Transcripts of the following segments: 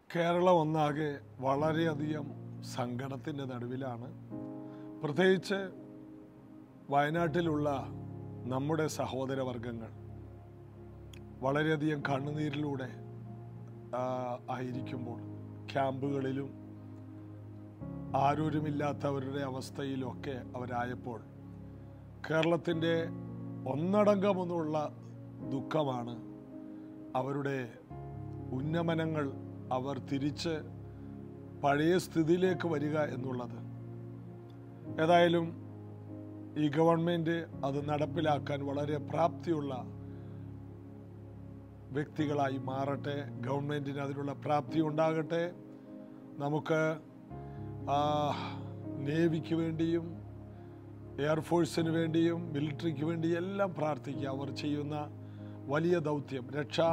കേരളം ഒന്നാകെ വളരെയധികം സങ്കടത്തിൻ്റെ നടുവിലാണ് പ്രത്യേകിച്ച് വയനാട്ടിലുള്ള നമ്മുടെ സഹോദരവർഗങ്ങൾ വളരെയധികം കണ്ണുനീരിലൂടെ ആ, ആയിരിക്കുമ്പോൾ ക്യാമ്പുകളിലും ആരോരുമില്ലാത്തവരുടെ അവസ്ഥയിലൊക്കെ അവരായപ്പോൾ കേരളത്തിൻ്റെ ഒന്നടങ്കമൊന്നുള്ള ദുഃഖമാണ് അവരുടെ ഉന്നമനങ്ങൾ അവർ തിരിച്ച് പഴയ സ്ഥിതിയിലേക്ക് വരിക എന്നുള്ളത് ഏതായാലും ഈ ഗവൺമെൻറ് അത് നടപ്പിലാക്കാൻ വളരെ പ്രാപ്തിയുള്ള വ്യക്തികളായി മാറട്ടെ ഗവൺമെൻറ്റിന് അതിനുള്ള പ്രാപ്തി ഉണ്ടാകട്ടെ നമുക്ക് ആ, നേവിക്ക് വേണ്ടിയും എയർഫോഴ്സിന് വേണ്ടിയും മിലിറ്ററിക്ക് വേണ്ടിയും എല്ലാം പ്രാർത്ഥിക്കുക അവർ ചെയ്യുന്ന വലിയ ദൗത്യം രക്ഷാ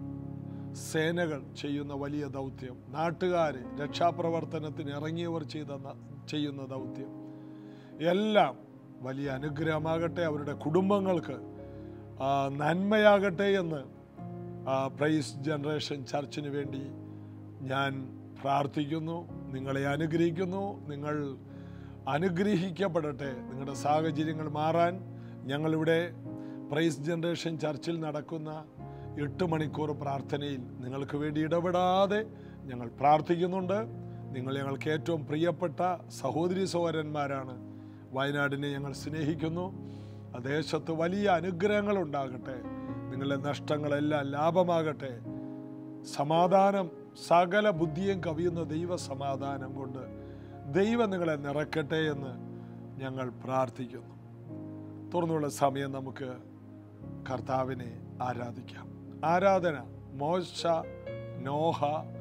സേനകൾ ചെയ്യുന്ന വലിയ ദൗത്യം നാട്ടുകാർ രക്ഷാപ്രവർത്തനത്തിന് ഇറങ്ങിയവർ ചെയ്ത ന- ചെയ്യുന്ന ദൗത്യം എല്ലാം വലിയ അനുഗ്രഹമാകട്ടെ അവരുടെ കുടുംബങ്ങൾക്ക് ആ, നന്മയാകട്ടെ എന്ന് പ്രൈസ് ജനറേഷൻ ചർച്ചിന് വേണ്ടി ഞാൻ പ്രാർത്ഥിക്കുന്നു നിങ്ങളെ അനുഗ്രഹിക്കുന്നു നിങ്ങൾ അനുഗ്രഹിക്കപ്പെടട്ടെ നിങ്ങളുടെ സാഹചര്യങ്ങൾ മാറാൻ ഞങ്ങളിവിടെ പ്രൈസ് ജനറേഷൻ ചർച്ചിൽ നടക്കുന്ന എട്ട് മണിക്കൂർ പ്രാർത്ഥനയിൽ നിങ്ങൾക്ക് വേണ്ടി ഇടപെടാതെ ഞങ്ങൾ പ്രാർത്ഥിക്കുന്നുണ്ട് നിങ്ങൾ ഞങ്ങൾക്ക് ഏറ്റവും പ്രിയപ്പെട്ട സഹോദരി സഹോദരന്മാരാണ് വയനാടിനെ ഞങ്ങൾ സ്നേഹിക്കുന്നു ആ ദേശത്ത് വലിയ അനുഗ്രഹങ്ങൾ ഉണ്ടാകട്ടെ നിങ്ങളുടെ നഷ്ടങ്ങളെല്ലാം ലാഭമാകട്ടെ സമാധാനം സകല ബുദ്ധിയും കവിയുന്ന ദൈവ സമാധാനം കൊണ്ട് ദൈവം നിങ്ങളെ നിറക്കട്ടെ എന്ന് ഞങ്ങൾ പ്രാർത്ഥിക്കുന്നു തുറന്നുള്ള സമയം നമുക്ക് കർത്താവിനെ ആരാധിക്കാം ആരാധന മോശ നോഹ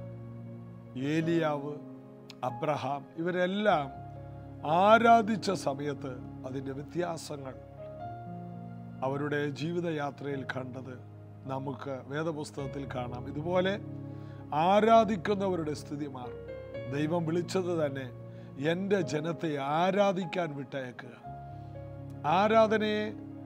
ഏലിയാവ് അബ്രഹാം ഇവരെല്ലാം ആരാധിച്ച സമയത്ത് അതിൻ്റെ വ്യത്യാസങ്ങൾ അവരുടെ ജീവിതയാത്രയിൽ കണ്ടത് നമുക്ക് വേദപുസ്തകത്തിൽ കാണാം ഇതുപോലെ ആരാധിക്കുന്നവരുടെ സ്ഥിതി മാറും ദൈവം വിളിച്ചത് തന്നെ എൻ്റെ ജനത്തെ ആരാധിക്കാൻ വിട്ടയക്കുക ആരാധനയെ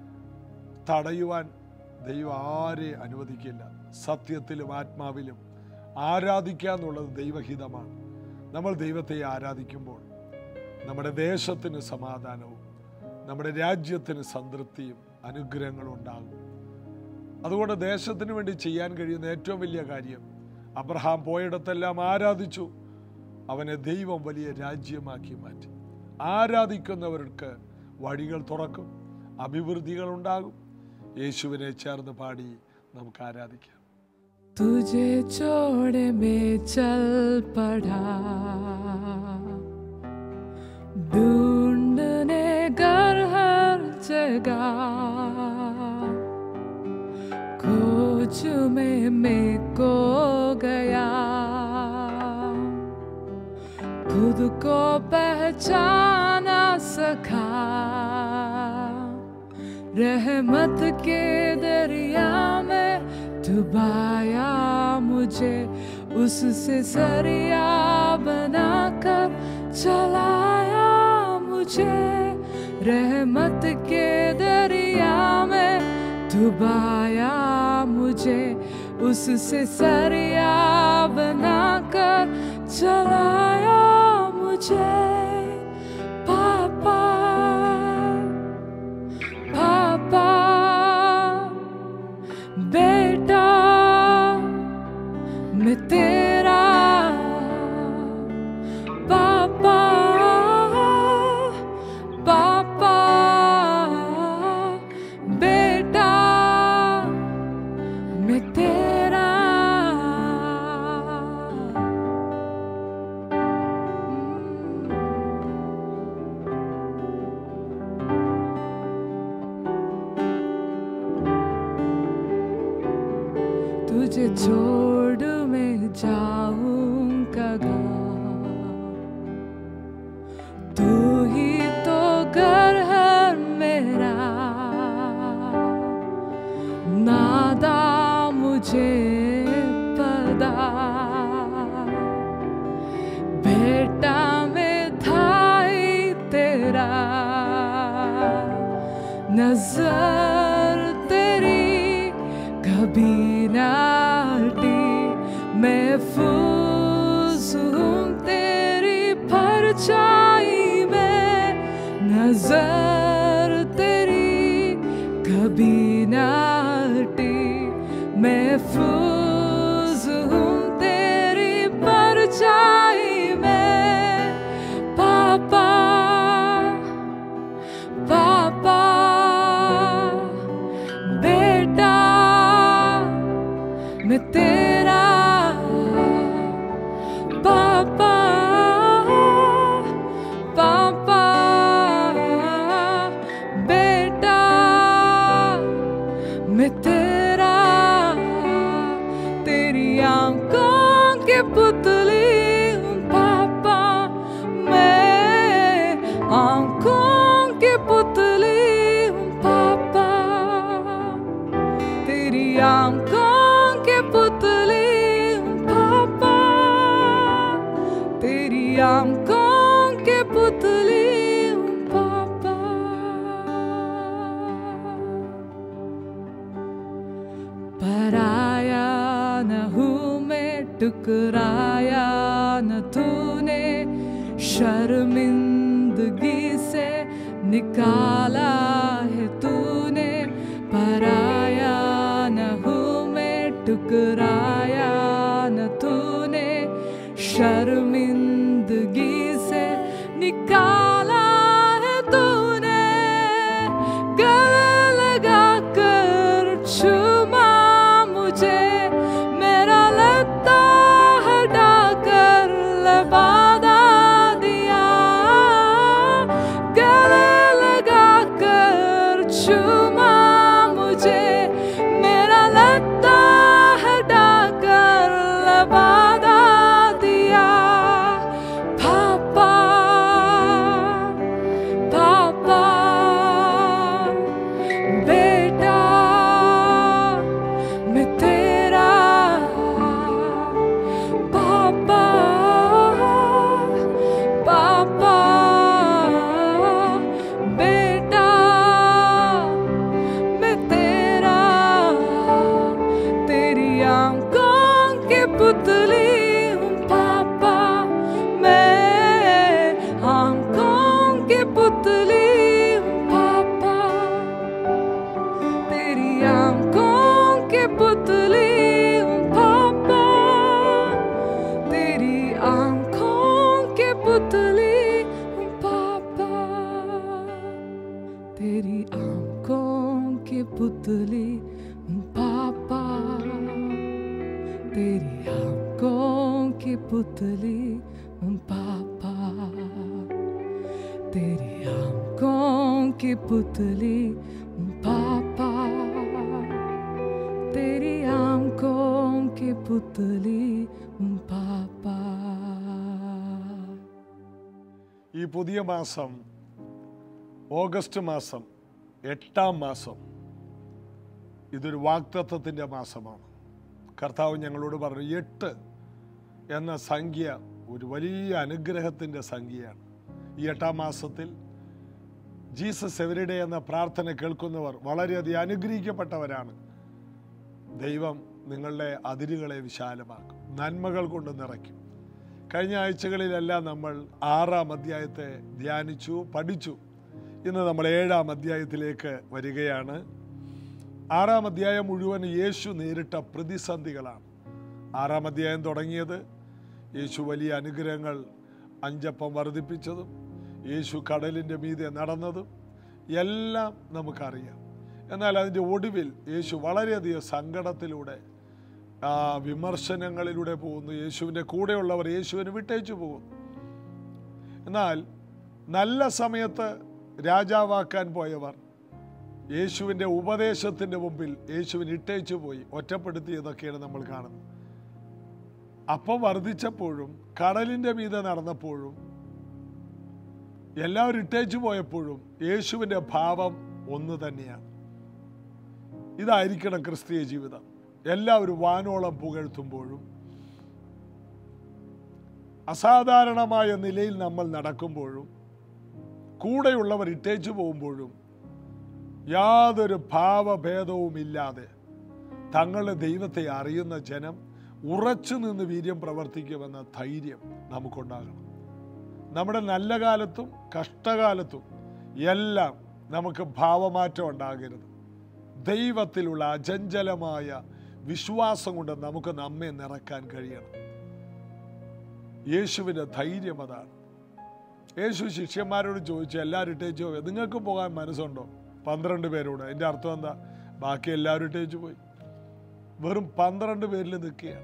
തടയുവാൻ ദൈവം ആരെ അനുവദിക്കില്ല സത്യത്തിലും ആത്മാവിലും ആരാധിക്കുക എന്നുള്ളത് ദൈവഹിതമാണ് നമ്മൾ ദൈവത്തെ ആരാധിക്കുമ്പോൾ നമ്മുടെ ദേശത്തിന് സമാധാനവും നമ്മുടെ രാജ്യത്തിന് സംതൃപ്തിയും അനുഗ്രഹങ്ങളും ഉണ്ടാകും അതുകൊണ്ട് ദേശത്തിന് വേണ്ടി ചെയ്യാൻ കഴിയുന്ന ഏറ്റവും വലിയ കാര്യം അബ്രഹാം പോയിടത്തെല്ലാം ആരാധിച്ചു അവനെ ദൈവം വലിയ രാജ്യമാക്കി മാറ്റി ആരാധിക്കുന്നവർക്ക് വഴികൾ തുറക്കും അഭിവൃദ്ധികൾ ഉണ്ടാകും യേശുവിനെ ചേർന്ന് പാടി നമുക്ക് ആരാധിക്കാം तुझे छोड़ में चल पड़ा ढूंढने घर हर जगह खोज में मैं को गया खुद को पहचाना सका रहमत के दरिया में डुबाया मुझे उससे सरिया बनाकर चलाया मुझे रहमत के दरिया में डुबाया मुझे उससे सरिया बनाकर चलाया मुझे पापा पापा बेटा मैं तेरा पापा पापा बेटा मैं तेरा तुझे छोड़ मैं जाऊंगा तू ही तो घर है मेरा नादा मुझे पदा बेटा में था ही तेरा नजर तेरी कभी ना हटी महफूज परछाई में नजर तेरी कभी ना हटी महफूज हूँ तेरी परछाई में पापा पापा बेटा मैं तेरा पापा पापा बेटा मैं तेरा तेरी आंखों के पुतली हूँ पापा मैं आंखों के पुतली हूँ पापा तेरी आंखों के पुतली हूँ पापा तेरी आंखों के पुतली हूँ पापा पराया न हूँ मैं टुकराया न तूने शर्मिंदगी से निकाला है तूने पराया न हूँ मैं टुकराया न तूने शर्मिंदगी से निकाला है तूने गले लगा कर चुमा मुझे मेरा लगता हटा कर लबादा दिया गले लगा कर चुमा मुझे मेरा लगता हटा कर लबादा दिया पापा पापा बेटा मैं तेरा पापा पापा बेटा मैं तेरा तेरी आंखों के पुतली हूँ पापा मैं आंखों के पुतली हूँ पापा तेरी आंखों के पुतली हूँ पापा तेरी आंखों के पुतली हूँ पापा तेरी आंखों के पुतली हूँ पापा तेरी आंखों की पुतली हूँ पापा तेरी आंखों की पुतली हूँ पापा तेरी आंखों की पुतली हूँ पापा ഈ പുതിയ മാസം ഓഗസ്റ്റ് മാസം എട്ടാം മാസം ഇതൊരു വാക്തത്വത്തിൻ്റെ മാസമാണ് കർത്താവ് ഞങ്ങളോട് പറഞ്ഞു എട്ട് എന്ന സംഖ്യ ഒരു വലിയ അനുഗ്രഹത്തിൻ്റെ സംഖ്യയാണ് ഈ എട്ടാം മാസത്തിൽ ജീസസ് എവരിഡേ എന്ന പ്രാർത്ഥന കേൾക്കുന്നവർ വളരെയധികം അനുഗ്രഹിക്കപ്പെട്ടവരാണ് ദൈവം നിങ്ങളുടെ അതിരുകളെ വിശാലമാക്കും നന്മകൾ കൊണ്ട് നിറയ്ക്കും കഴിഞ്ഞ ആഴ്ചകളിലെല്ലാം നമ്മൾ ആറാം അധ്യായത്തെ ധ്യാനിച്ചു പഠിച്ചു ഇന്ന് നമ്മൾ ഏഴാം അധ്യായത്തിലേക്ക് വരികയാണ് ആറാം അധ്യായം മുഴുവൻ യേശു നേരിട്ട പ്രതിസന്ധികളാണ് ആറാം അധ്യായം തുടങ്ങിയത് യേശു വലിയ അനുഗ്രഹങ്ങൾ അഞ്ചപ്പം വർദ്ധിപ്പിച്ചതും യേശു കടലിൻ്റെ മീതെ നടന്നതും എല്ലാം നമുക്കറിയാം എന്നാൽ അതിൻ്റെ ഒടുവിൽ യേശു വളരെയധികം സങ്കടത്തിലൂടെ ആ വിമർശനങ്ങളിലൂടെ പോകുന്നു യേശുവിൻ്റെ കൂടെയുള്ളവർ യേശുവിനെ വിട്ടേച്ചു പോകുന്നു എന്നാൽ നല്ല സമയത്ത് രാജാവാക്കാൻ പോയവർ യേശുവിൻ്റെ ഉപദേശത്തിൻ്റെ മുമ്പിൽ യേശുവിന് ഇട്ടേച്ചു പോയി ഒറ്റപ്പെടുത്തിയതൊക്കെയാണ് നമ്മൾ കാണുന്നത് അപ്പം വർദ്ധിച്ചപ്പോഴും കടലിൻ്റെ മീതെ നടന്നപ്പോഴും എല്ലാവരും ഇട്ടേച്ചു പോയപ്പോഴും യേശുവിൻ്റെ ഭാവം ഒന്ന് തന്നെയാണ് ഇതായിരിക്കണം ക്രിസ്തീയ ജീവിതം എല്ലാവരും വാനോളം പുകഴ്ത്തുമ്പോഴും അസാധാരണമായ നിലയിൽ നമ്മൾ നടക്കുമ്പോഴും കൂടെയുള്ളവർ ഇട്ടേച്ചു പോകുമ്പോഴും യാതൊരു ഭാവഭേദവും ഇല്ലാതെ തങ്ങളുടെ ദൈവത്തെ അറിയുന്ന ജനം ഉറച്ചു നിന്ന് വീര്യം പ്രവർത്തിക്കുമെന്ന ധൈര്യം നമുക്കുണ്ടാകണം നമ്മുടെ നല്ല കാലത്തും കഷ്ടകാലത്തും എല്ലാം നമുക്ക് ഭാവമാറ്റം ഉണ്ടാകരുത് ദൈവത്തിലുള്ള അചഞ്ചലമായ വിശ്വാസം കൊണ്ട് നമുക്ക് നമ്മെ നിറക്കാൻ കഴിയണം യേശുവിൻ്റെ ധൈര്യം അതാണ് യേശു ശിഷ്യന്മാരോട് ചോദിച്ചു എല്ലാവരും ഇട്ടേച്ചു പോയി നിങ്ങൾക്ക് പോകാൻ മനസ്സുണ്ടോ പന്ത്രണ്ട് പേരോട് എൻ്റെ അർത്ഥം എന്താ ബാക്കി എല്ലാവരും ഇട്ടേച്ചു പോയി വെറും പന്ത്രണ്ട് പേരിൽ നിൽക്കുകയാണ്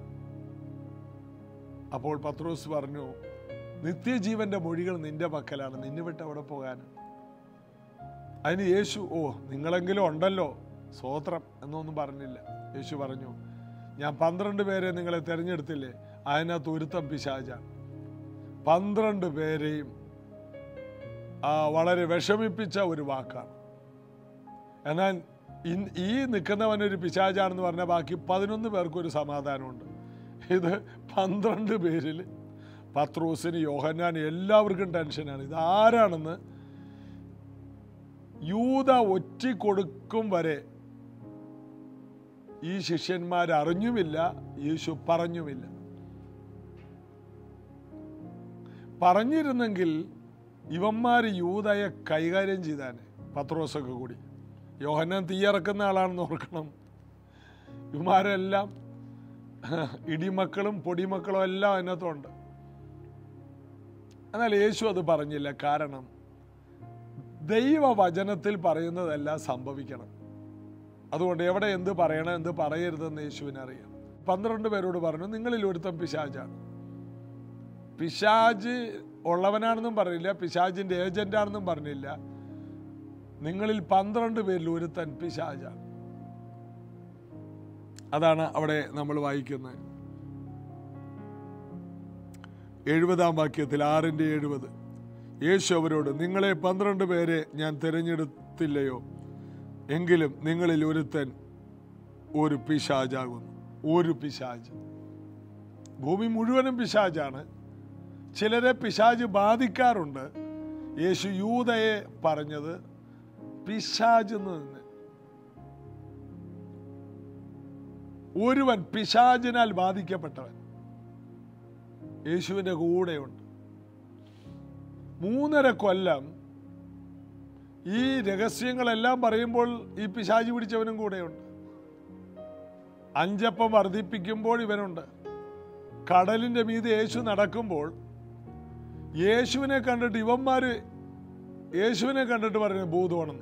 അപ്പോൾ പത്രോസ് പറഞ്ഞു നിത്യജീവന്റെ മൊഴികൾ നിന്റെ പക്കലാണ് നിന്നെ വിട്ട് അവിടെ പോകാൻ അതിന് യേശു ഓ നിങ്ങളെങ്കിലും ഉണ്ടല്ലോ സ്വോത്രം എന്നൊന്നും പറഞ്ഞില്ല യേശു പറഞ്ഞു ഞാൻ പന്ത്രണ്ട് പേരെ നിങ്ങളെ തിരഞ്ഞെടുത്തില്ലേ അതിനകത്ത് ഒരുത്തം പിശാച പന്ത്രണ്ട് പേരെയും ആ, വളരെ വിഷമിപ്പിച്ച ഒരു വാക്കാണ് എന്നാൽ ഇൻ- ഈ നിൽക്കുന്നവനൊരു പിശാചാണെന്ന് പറഞ്ഞാൽ ബാക്കി പതിനൊന്ന് പേർക്കൊരു സമാധാനമുണ്ട് ഇത് പന്ത്രണ്ട് പേരിൽ പത്രോസിന് യോഹന്നാന് എല്ലാവർക്കും ടെൻഷനാണ് ഇത് ആരാണെന്ന് യൂത ഒറ്റിക്കൊടുക്കും വരെ ഈ ശിഷ്യന്മാർ അറിഞ്ഞുമില്ല യേശു പറഞ്ഞുമില്ല പറഞ്ഞിരുന്നെങ്കിൽ ഇവന്മാർ യൂതയെ കൈകാര്യം ചെയ്താനെ പത്രോസൊക്കെ കൂടി യോഹന്നാൻ തീയിറക്കുന്ന ആളാണെന്ന് ഓർക്കണം ഇവന്മാരെല്ലാം ഇടിമക്കളും പൊടിമക്കളും എല്ലാം അതിനകത്തുണ്ട് എന്നാൽ യേശു അത് പറഞ്ഞില്ല കാരണം ദൈവവചനത്തിൽ പറയുന്നതെല്ലാം സംഭവിക്കണം അതുകൊണ്ട് എവിടെ എന്ത് പറയണം എന്ത് പറയരുതെന്ന് യേശുവിനറിയാം പന്ത്രണ്ട് പേരോട് പറഞ്ഞു നിങ്ങളിൽ ഒരുത്തം പിശാജാണ് പിശാജ് ഉള്ളവനാണെന്നും പറഞ്ഞില്ല പിശാജിന്റെ ഏജന്റ് ആണെന്നും പറഞ്ഞില്ല നിങ്ങളിൽ പന്ത്രണ്ട് പേരിൽ ഒരുത്തൻ പിശാജാണ് അതാണ് അവിടെ നമ്മൾ വായിക്കുന്നത് എഴുപതാം വാക്യത്തിൽ ആറിന്റെ എഴുപത് യേശു അവരോട് നിങ്ങളെ പന്ത്രണ്ട് പേരെ ഞാൻ തിരഞ്ഞെടുത്തില്ലയോ എങ്കിലും നിങ്ങളിൽ ഒരുത്തൻ ഒരു പിശാജാകുന്നു ഒരു പിശാജ് ഭൂമി മുഴുവനും പിശാജാണ് ചിലരെ പിശാജ് ബാധിക്കാറുണ്ട് യേശു യൂതയെ പറഞ്ഞത് പിശാജ് എന്ന് തന്നെ ഒരുവൻ പിശാജിനാൽ ബാധിക്കപ്പെട്ടവൻ യേശുവിൻ്റെ കൂടെയുണ്ട് മൂന്നര കൊല്ലം ഈ രഹസ്യങ്ങളെല്ലാം പറയുമ്പോൾ ഈ പിശാജ് പിടിച്ചവനും കൂടെയുണ്ട് അഞ്ചപ്പം വർദ്ധിപ്പിക്കുമ്പോൾ ഇവനുണ്ട് കടലിന്റെ മീതെ യേശു നടക്കുമ്പോൾ യേശുവിനെ കണ്ടിട്ട് ഇവന്മാര് യേശുവിനെ കണ്ടിട്ട് പറയുന്നത് ഭൂതമാണെന്ന്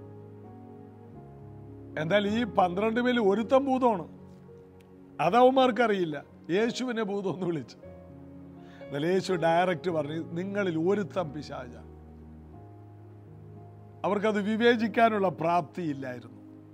എന്നാൽ ഈ പന്ത്രണ്ട് പേരിൽ ഒരുത്തം ഭൂതമാണ് അതവന്മാർക്കറിയില്ല യേശുവിനെ ഭൂതം എന്ന് വിളിച്ചു എന്നാൽ യേശു ഡയറക്റ്റ് പറഞ്ഞു നിങ്ങളിൽ ഒരുത്തം പിശാച അവർക്കത് വിവേചിക്കാനുള്ള പ്രാപ്തിയില്ലായിരുന്നു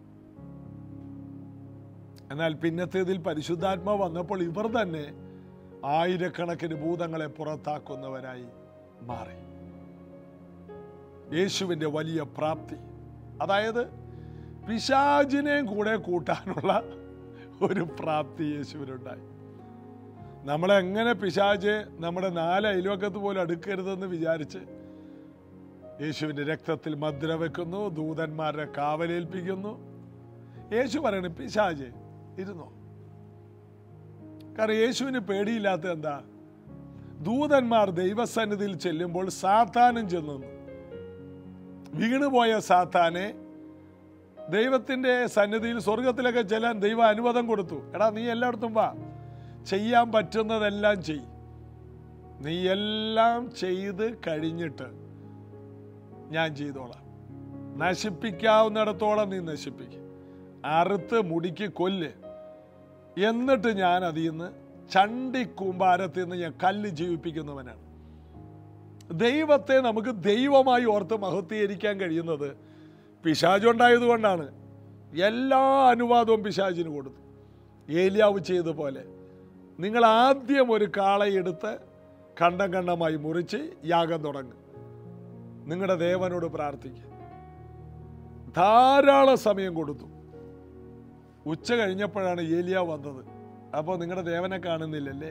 എന്നാൽ പിന്നത്തേതിൽ പരിശുദ്ധാത്മാവ് വന്നപ്പോൾ ഇവർ തന്നെ ആയിരക്കണക്കിന് ഭൂതങ്ങളെ പുറത്താക്കുന്നവരായി മാറി യേശുവിൻ്റെ വലിയ പ്രാപ്തി അതായത് പിശാചിനെയും കൂടെ കൂട്ടാനുള്ള ഒരു പ്രാപ്തി യേശുവിനുണ്ടായി നമ്മളെങ്ങനെ പിശാച് നമ്മുടെ നാല് അയൽവക്കത്ത് പോലും അടുക്കരുതെന്ന് വിചാരിച്ച് യേശുവിൻ്റെ രക്തത്തിൽ മദ്ര വെക്കുന്നു ദൂതന്മാരെ കാവലേൽപ്പിക്കുന്നു യേശു പറയണ പിശാജ് ഇരുന്നോ കാരണം യേശുവിന് പേടിയില്ലാത്ത എന്താ ദൂതന്മാർ ദൈവസന്നിധിയിൽ ചെല്ലുമ്പോൾ സാത്താനും ചെന്നു വീണുപോയ സാത്താനെ ദൈവത്തിന്റെ സന്നിധിയിൽ സ്വർഗത്തിലൊക്കെ ചെല്ലാൻ ദൈവം അനുവാദം കൊടുത്തു എടാ നീ എല്ലായിടത്തും വാ ചെയ്യാൻ പറ്റുന്നതെല്ലാം ചെയ് നീ എല്ലാം ചെയ്ത് കഴിഞ്ഞിട്ട് ഞാൻ ചെയ്തോളാം നശിപ്പിക്കാവുന്നിടത്തോളം നീ നശിപ്പിക്കും അറുത്ത് മുടിക്ക് കൊല്ല് എന്നിട്ട് ഞാൻ അതിൽ നിന്ന് ചണ്ടി കൂമ്പാരത്തിൽ നിന്ന് ഞാൻ കല്ല് ജീവിപ്പിക്കുന്നവനാണ് ദൈവത്തെ നമുക്ക് ദൈവമായി ഓർത്ത് മഹത്വീകരിക്കാൻ കഴിയുന്നത് പിശാചുണ്ടായതുകൊണ്ടാണ് എല്ലാ അനുവാദവും പിശാചിന് കൊടുത്തു ഏലിയാവ് ചെയ്ത പോലെ നിങ്ങൾ ആദ്യം ഒരു കാളയെടുത്ത് കണ്ടം കണ്ടമായി മുറിച്ച് യാഗം തുടങ്ങും നിങ്ങളുടെ ദേവനോട് പ്രാർത്ഥിക്കുക ധാരാളം സമയം കൊടുത്തു ഉച്ച കഴിഞ്ഞപ്പോഴാണ് ഏലിയ വന്നത് അപ്പോൾ നിങ്ങളുടെ ദേവനെ കാണുന്നില്ലല്ലേ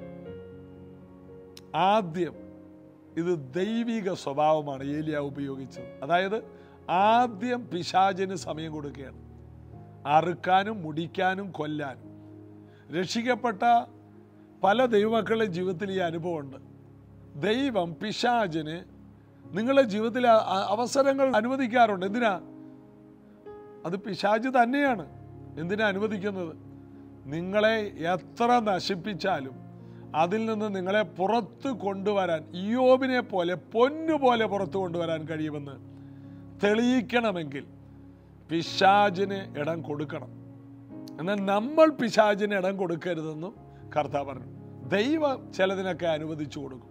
ആദ്യം ഇത് ദൈവിക സ്വഭാവമാണ് ഏലിയ ഉപയോഗിച്ചത് അതായത് ആദ്യം പിശാചിന് സമയം കൊടുക്കുകയാണ് അറുക്കാനും മുടിക്കാനും കൊല്ലാനും രക്ഷിക്കപ്പെട്ട പല ദൈവമക്കളുടെ ജീവിതത്തിൽ ഈ അനുഭവമുണ്ട് ദൈവം പിശാചിന് നിങ്ങളുടെ ജീവിതത്തിൽ അ- അ- അവസരങ്ങൾ അനുവദിക്കാറുണ്ട് എന്തിനാ അത് പിശാച് തന്നെയാണ് എന്തിനാ അനുവദിക്കുന്നത് നിങ്ങളെ എത്ര നശിപ്പിച്ചാലും അതിൽ നിന്ന് നിങ്ങളെ പുറത്ത് കൊണ്ടുവരാൻ ഇയോബിനെ പോലെ പൊന്നുപോലെ പുറത്ത് കൊണ്ടുവരാൻ കഴിയുമെന്ന് തെളിയിക്കണമെങ്കിൽ പിശാചിന് ഇടം കൊടുക്കണം എന്നാൽ നമ്മൾ പിശാചിന് ഇടം കൊടുക്കരുതെന്നും കർത്താവ് പറഞ്ഞു ദൈവം ചിലതിനൊക്കെ അനുവദിച്ചു കൊടുക്കും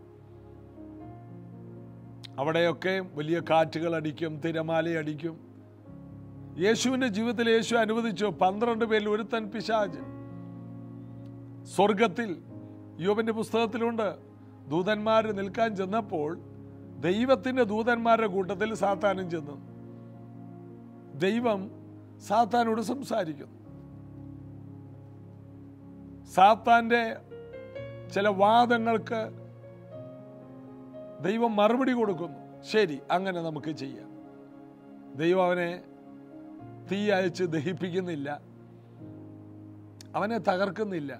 അവിടെയൊക്കെ വലിയ കാറ്റുകൾ അടിക്കും തിരമാല അടിക്കും യേശുവിൻ്റെ ജീവിതത്തിൽ യേശു അനുവദിച്ചു പന്ത്രണ്ട് പേരിൽ ഒരുത്തൻ പിശാജ് സ്വർഗത്തിൽ യോബിന്റെ പുസ്തകത്തിലുണ്ട് ദൂതന്മാർ നിൽക്കാൻ ചെന്നപ്പോൾ ദൈവത്തിന്റെ ദൂതന്മാരുടെ കൂട്ടത്തിൽ സാത്താനും ചെന്നു ദൈവം സാത്താനോട് സംസാരിക്കുന്നു സാത്താന്റെ ചില വാദങ്ങൾക്ക് ദൈവം മറുപടി കൊടുക്കുന്നു ശരി അങ്ങനെ നമുക്ക് ചെയ്യാം ദൈവം അവനെ തീ അയച്ച് ദഹിപ്പിക്കുന്നില്ല അവനെ തകർക്കുന്നില്ല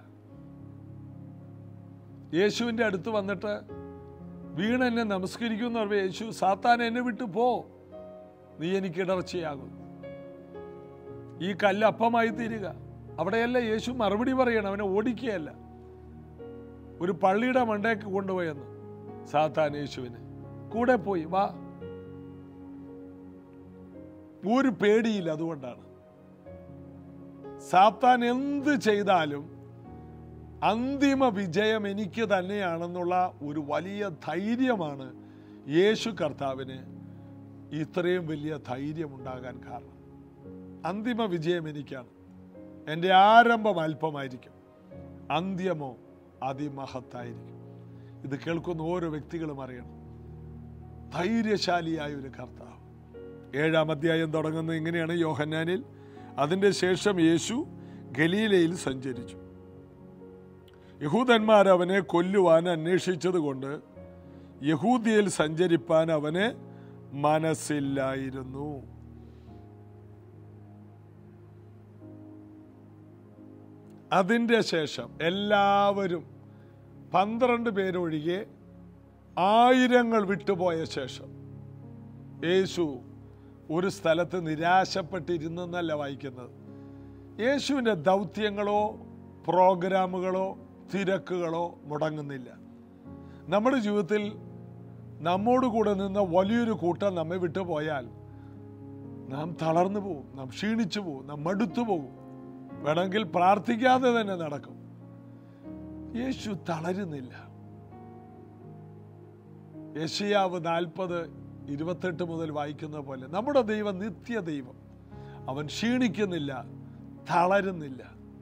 യേശുവിൻ്റെ അടുത്ത് വന്നിട്ട് വീണ് എന്നെ നമസ്കരിക്കുന്ന പറയുമ്പോൾ യേശു സാത്താൻ എന്നെ വിട്ടു പോ നീ എനിക്ക് ഇടർച്ചയാകും ഈ കല്ല് അപ്പമായി തീരുക അവിടെയല്ല യേശു മറുപടി പറയണം അവനെ ഓടിക്കുകയല്ല ഒരു പള്ളിയുടെ മണ്ടേക്ക് കൊണ്ടുപോയെന്ന് സാത്താൻ യേശുവിനെ കൂടെ പോയി വാ ഒരു പേടിയില്ല അതുകൊണ്ടാണ് സാത്താൻ എന്ത് ചെയ്താലും അന്തിമ വിജയം എനിക്ക് തന്നെയാണെന്നുള്ള ഒരു വലിയ ധൈര്യമാണ് യേശു കർത്താവിന് ഇത്രയും വലിയ ധൈര്യം ഉണ്ടാകാൻ കാരണം അന്തിമ വിജയം എനിക്കാണ് എൻ്റെ ആരംഭം അല്പമായിരിക്കും അന്ത്യമോ അതിമഹത്തായിരിക്കും ഇത് കേൾക്കുന്ന ഓരോ വ്യക്തികളും അറിയണം ധൈര്യശാലിയായ ഒരു കർത്താവ് ഏഴാം അധ്യായം തുടങ്ങുന്നത് ഇങ്ങനെയാണ് യോഹന്നാനിൽ അതിൻ്റെ ശേഷം യേശു ഗലീലയിൽ സഞ്ചരിച്ചു യഹൂദന്മാർ അവനെ കൊല്ലുവാൻ അന്വേഷിച്ചത് കൊണ്ട് യഹൂദിയയിൽ സഞ്ചരിപ്പാൻ അവന് മനസ്സില്ലായിരുന്നു അതിൻ്റെ ശേഷം എല്ലാവരും പന്ത്രണ്ട് പേരൊഴികെ ആയിരങ്ങൾ വിട്ടുപോയ ശേഷം യേശു ഒരു സ്ഥലത്ത് നിരാശപ്പെട്ടിരുന്നെന്നല്ല വായിക്കുന്നത് യേശുവിൻ്റെ ദൗത്യങ്ങളോ പ്രോഗ്രാമുകളോ തിരക്കുകളോ മുടങ്ങുന്നില്ല നമ്മുടെ ജീവിതത്തിൽ നമ്മോട് കൂടെ നിന്ന വലിയൊരു കൂട്ടം നമ്മെ വിട്ടു പോയാൽ നാം തളർന്നു പോകും നാം ക്ഷീണിച്ചു പോകും നാം മടുത്തു പോകും വേണമെങ്കിൽ പ്രാർത്ഥിക്കാതെ തന്നെ നടക്കും യേശു തളരുന്നില്ല യശയാവ് നാൽപ്പത് ഇരുപത്തെട്ട് മുതൽ വായിക്കുന്ന പോലെ നമ്മുടെ ദൈവം നിത്യ ദൈവം അവൻ ക്ഷീണിക്കുന്നില്ല തളരുന്നില്ല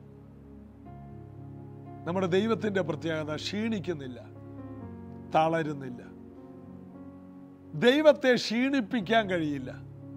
നമ്മുടെ ദൈവത്തിന്റെ പ്രത്യേകത ക്ഷീണിക്കുന്നില്ല തളരുന്നില്ല ദൈവത്തെ ക്ഷീണിപ്പിക്കാൻ കഴിയില്ല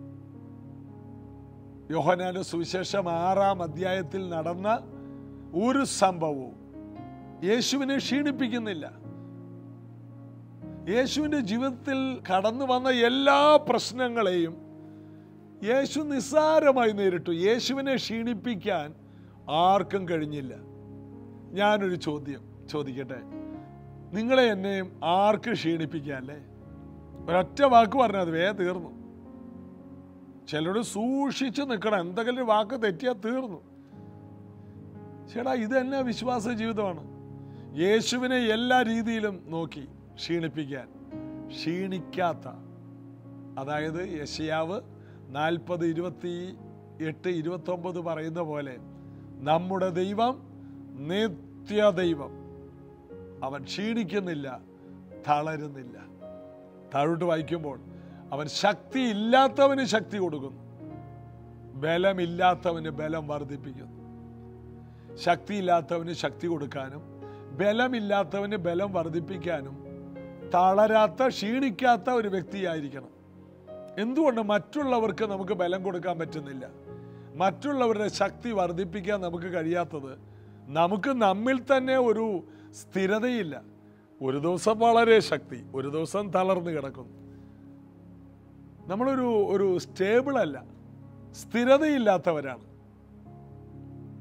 യോഹനാന്റെ സുവിശേഷം ആറാം അധ്യായത്തിൽ നടന്ന ഒരു സംഭവവും യേശുവിനെ ക്ഷീണിപ്പിക്കുന്നില്ല യേശുവിൻ്റെ ജീവിതത്തിൽ കടന്നു വന്ന എല്ലാ പ്രശ്നങ്ങളെയും യേശു നിസ്സാരമായി നേരിട്ടു യേശുവിനെ ക്ഷീണിപ്പിക്കാൻ ആർക്കും കഴിഞ്ഞില്ല ഞാനൊരു ചോദ്യം ചോദിക്കട്ടെ നിങ്ങളെ എന്നെയും ആർക്ക് ക്ഷീണിപ്പിക്കാല്ലേ ഒരൊറ്റ വാക്ക് പറഞ്ഞാൽ അത് വേ തീർന്നു ചിലരോട് സൂക്ഷിച്ച് നിൽക്കണം എന്തെങ്കിലും ഒരു വാക്ക് തെറ്റിയാൽ തീർന്നു ചേട്ടാ ഇത് തന്നെ വിശ്വാസ ജീവിതമാണ് യേശുവിനെ എല്ലാ രീതിയിലും നോക്കി ക്ഷീണിപ്പിക്കാൻ ക്ഷീണിക്കാത്ത അതായത് യശയാവ് നാൽപ്പത് ഇരുപത്തി എട്ട് ഇരുപത്തൊമ്പത് പറയുന്ന പോലെ നമ്മുടെ ദൈവം നിത്യ ദൈവം അവൻ ക്ഷീണിക്കുന്നില്ല തളരുന്നില്ല താഴോട്ട് വായിക്കുമ്പോൾ അവൻ ശക്തി ഇല്ലാത്തവന് ശക്തി കൊടുക്കുന്നു ബലമില്ലാത്തവന് ബലം വർദ്ധിപ്പിക്കുന്നു ശക്തിയില്ലാത്തവന് ശക്തി കൊടുക്കാനും ബലമില്ലാത്തവന് ബലം വർദ്ധിപ്പിക്കാനും തളരാത്ത ക്ഷീണിക്കാത്ത ഒരു വ്യക്തിയായിരിക്കണം എന്തുകൊണ്ട് മറ്റുള്ളവർക്ക് നമുക്ക് ബലം കൊടുക്കാൻ പറ്റുന്നില്ല മറ്റുള്ളവരുടെ ശക്തി വർദ്ധിപ്പിക്കാൻ നമുക്ക് കഴിയാത്തത് നമുക്ക് നമ്മിൽ തന്നെ ഒരു സ്ഥിരതയില്ല ഒരു ദിവസം വളരെ ശക്തി ഒരു ദിവസം തളർന്നു കിടക്കുന്നു നമ്മളൊരു ഒരു സ്റ്റേബിൾ അല്ല സ്ഥിരതയില്ലാത്തവരാണ്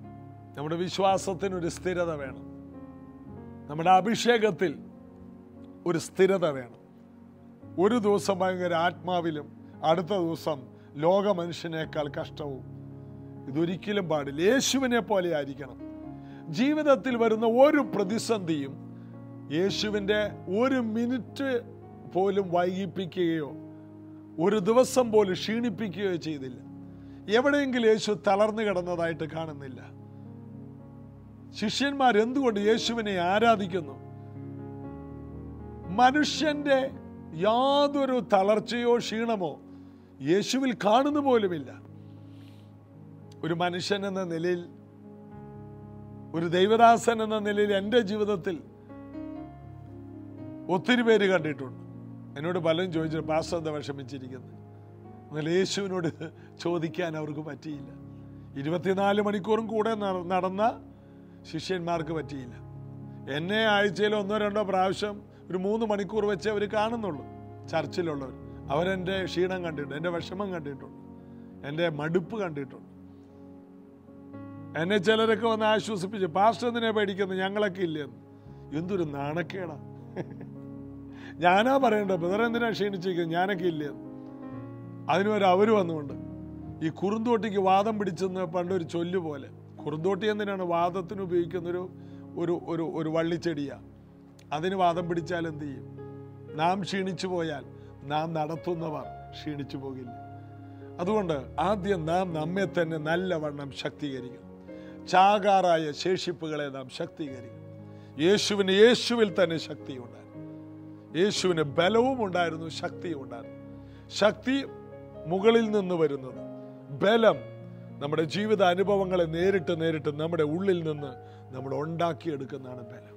നമ്മുടെ വിശ്വാസത്തിന് ഒരു സ്ഥിരത വേണം നമ്മുടെ അഭിഷേകത്തിൽ ഒരു സ്ഥിരത വേണം ഒരു ദിവസം ഭയങ്കര ആത്മാവിലും അടുത്ത ദിവസം ലോക മനുഷ്യനേക്കാൾ കഷ്ടവും ഇതൊരിക്കലും പാടില്ല യേശുവിനെ പോലെ ആയിരിക്കണം ജീവിതത്തിൽ വരുന്ന ഒരു പ്രതിസന്ധിയും യേശുവിൻ്റെ ഒരു മിനിറ്റ് പോലും വൈകിപ്പിക്കുകയോ ഒരു ദിവസം പോലും ക്ഷീണിപ്പിക്കുകയോ ചെയ്തില്ല എവിടെയെങ്കിലും യേശു തളർന്നു കിടന്നതായിട്ട് കാണുന്നില്ല ശിഷ്യന്മാർ എന്തുകൊണ്ട് യേശുവിനെ ആരാധിക്കുന്നു മനുഷ്യന്റെ യാതൊരു തളർച്ചയോ ക്ഷീണമോ യേശുവിൽ കാണുന്നു പോലുമില്ല ഒരു മനുഷ്യൻ എന്ന നിലയിൽ ഒരു ദൈവദാസൻ എന്ന നിലയിൽ എൻ്റെ ജീവിതത്തിൽ ഒത്തിരി പേര് കണ്ടിട്ടുണ്ട് എന്നോട് പലരും ചോദിച്ചു പാസ്റ്റർ എന്താ വിഷമിച്ചിരിക്കുന്നത് എന്നാൽ യേശുവിനോട് ചോദിക്കാൻ അവർക്ക് പറ്റിയില്ല ഇരുപത്തിനാല് മണിക്കൂറും കൂടെ നട- നടന്ന ശിഷ്യന്മാർക്ക് പറ്റിയില്ല എന്നെ ആഴ്ചയിൽ ഒന്നോ രണ്ടോ പ്രാവശ്യം ഒരു മൂന്ന് മണിക്കൂർ വെച്ച് അവർ കാണുന്നുള്ളൂ ചർച്ചിലുള്ളവർ അവരെൻ്റെ ക്ഷീണം കണ്ടിട്ടുണ്ട് എൻ്റെ വിഷമം കണ്ടിട്ടുണ്ട് എൻ്റെ മടുപ്പ് കണ്ടിട്ടുണ്ട് എന്നെ ചിലരൊക്കെ വന്ന് ആശ്വസിപ്പിച്ചു പാസ്റ്റർ എന്തിനാ പേടിക്കുന്നത് ഞങ്ങളൊക്കെ ഇല്ലെന്ന് എന്തൊരു നാണക്കേടാ ഞാനാ പറയണ്ടത് ബ്രദർ എന്തിനാ ക്ഷീണിച്ചിരിക്കുന്നത് ഞാനൊക്കെ ഇല്ലെന്ന് അതിനുവരെ അവർ വന്നുകൊണ്ട് ഈ കുറുന്തോട്ടിക്ക് വാദം പിടിച്ചെന്ന് പണ്ടൊരു ചൊല്ല് പോലെ കുറുന്തോട്ടി എന്തിനാണ് വാദത്തിന് ഉപയോഗിക്കുന്നൊരു ഒരു ഒരു ഒരു വള്ളിച്ചെടിയാ അതിന് വാദം പിടിച്ചാൽ എന്ത് ചെയ്യും നാം ക്ഷീണിച്ചു പോയാൽ നാം നടത്തുന്നവർ ക്ഷീണിച്ചു പോകില്ല അതുകൊണ്ട് ആദ്യം നാം നമ്മെ തന്നെ നല്ലവണ്ണം ശക്തീകരിക്കണം ചാകാറായ ശേഷിപ്പുകളെ നാം ശക്തീകരിക്കണം യേശുവിന് യേശുവിൽ തന്നെ ശക്തി ഉണ്ടായിരുന്നു യേശുവിന് ബലവും ഉണ്ടായിരുന്നു ശക്തിയും ഉണ്ടായിരുന്നു ശക്തി മുകളിൽ നിന്ന് വരുന്നത് ബലം നമ്മുടെ ജീവിത അനുഭവങ്ങളെ നേരിട്ട് നേരിട്ട് നമ്മുടെ ഉള്ളിൽ നിന്ന് നമ്മൾ ഉണ്ടാക്കിയെടുക്കുന്നതാണ് ബലം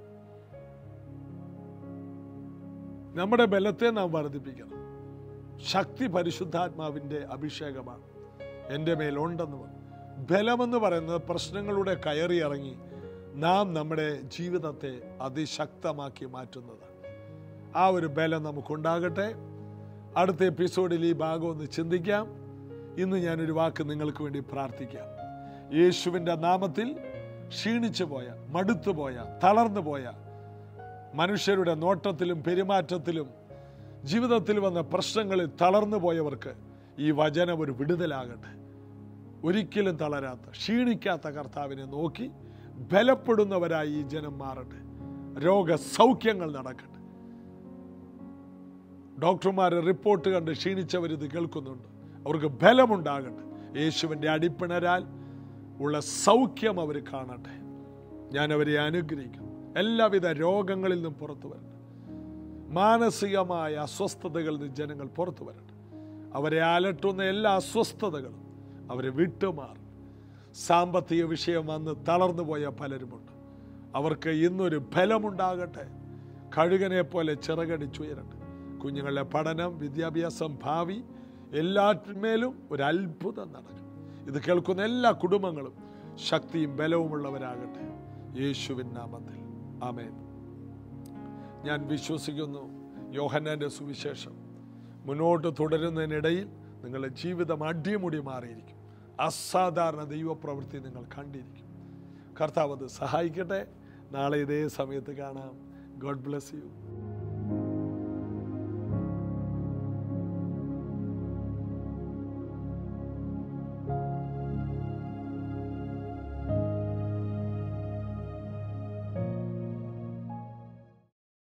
നമ്മുടെ ബലത്തെ നാം വർദ്ധിപ്പിക്കണം ശക്തി പരിശുദ്ധാത്മാവിൻ്റെ അഭിഷേകമാണ് എൻ്റെ മേലുണ്ടെന്ന് പറഞ്ഞു ബലമെന്ന് പറയുന്നത് പ്രശ്നങ്ങളുടെ കയറി ഇറങ്ങി നാം നമ്മുടെ ജീവിതത്തെ അതിശക്തമാക്കി മാറ്റുന്നതാണ് ആ ഒരു ബലം നമുക്കുണ്ടാകട്ടെ അടുത്ത എപ്പിസോഡിൽ ഈ ഭാഗം ഒന്ന് ചിന്തിക്കാം ഇന്ന് ഞാനൊരു വാക്ക് നിങ്ങൾക്ക് വേണ്ടി പ്രാർത്ഥിക്കാം യേശുവിൻ്റെ നാമത്തിൽ ക്ഷീണിച്ചു പോയ മടുത്തു പോയ തളർന്നു പോയ മനുഷ്യരുടെ നോട്ടത്തിലും പെരുമാറ്റത്തിലും ജീവിതത്തിൽ വന്ന പ്രശ്നങ്ങളിൽ തളർന്നു പോയവർക്ക് ഈ വചനം ഒരു വിടുതലാകട്ടെ ഒരിക്കലും തളരാത്ത ക്ഷീണിക്കാത്ത കർത്താവിനെ നോക്കി ബലപ്പെടുന്നവരായി ഈ ജനം മാറട്ടെ രോഗസൗഖ്യങ്ങൾ നടക്കട്ടെ ഡോക്ടർമാർ റിപ്പോർട്ട് കണ്ട് ക്ഷീണിച്ചവരിത് കേൾക്കുന്നുണ്ട് അവർക്ക് ബലമുണ്ടാകട്ടെ യേശുവിൻ്റെ അടിപ്പിണരാൽ ഉള്ള സൗഖ്യം അവർ കാണട്ടെ ഞാൻ അവരെ അനുഗ്രഹിക്കും എല്ലാവിധ രോഗങ്ങളിൽ നിന്നും പുറത്തു വരട്ടെ മാനസികമായ അസ്വസ്ഥതകളിൽ നിന്ന് ജനങ്ങൾ പുറത്തു വരട്ടെ അവരെ അലട്ടുന്ന എല്ലാ അസ്വസ്ഥതകളും അവരെ വിട്ടുമാറും സാമ്പത്തിക വിഷയം വന്ന് തളർന്നു പോയ പലരുമുണ്ട് അവർക്ക് ഇന്നൊരു ബലമുണ്ടാകട്ടെ കഴുകനെ പോലെ ചിറകടിച്ചുയരട്ടെ കുഞ്ഞുങ്ങളുടെ പഠനം വിദ്യാഭ്യാസം ഭാവി എല്ലാറ്റിന്മേലും ഒരു അത്ഭുതം നടക്കും ഇത് കേൾക്കുന്ന എല്ലാ കുടുംബങ്ങളും ശക്തിയും ബലവുമുള്ളവരാകട്ടെ യേശുവിൻ നാമത്തിൽ ആമേൻ ഞാൻ വിശ്വസിക്കുന്നു യോഹന്നാൻ്റെ സുവിശേഷം മുന്നോട്ട് തുടരുന്നതിനിടയിൽ നിങ്ങളുടെ ജീവിതം അടിമുടി മാറിയിരിക്കും അസാധാരണ ദൈവപ്രവൃത്തി നിങ്ങൾ കണ്ടിരിക്കും കർത്താവ് അത് സഹായിക്കട്ടെ നാളെ ഇതേ സമയത്ത് കാണാം ഗോഡ് ബ്ലെസ് യു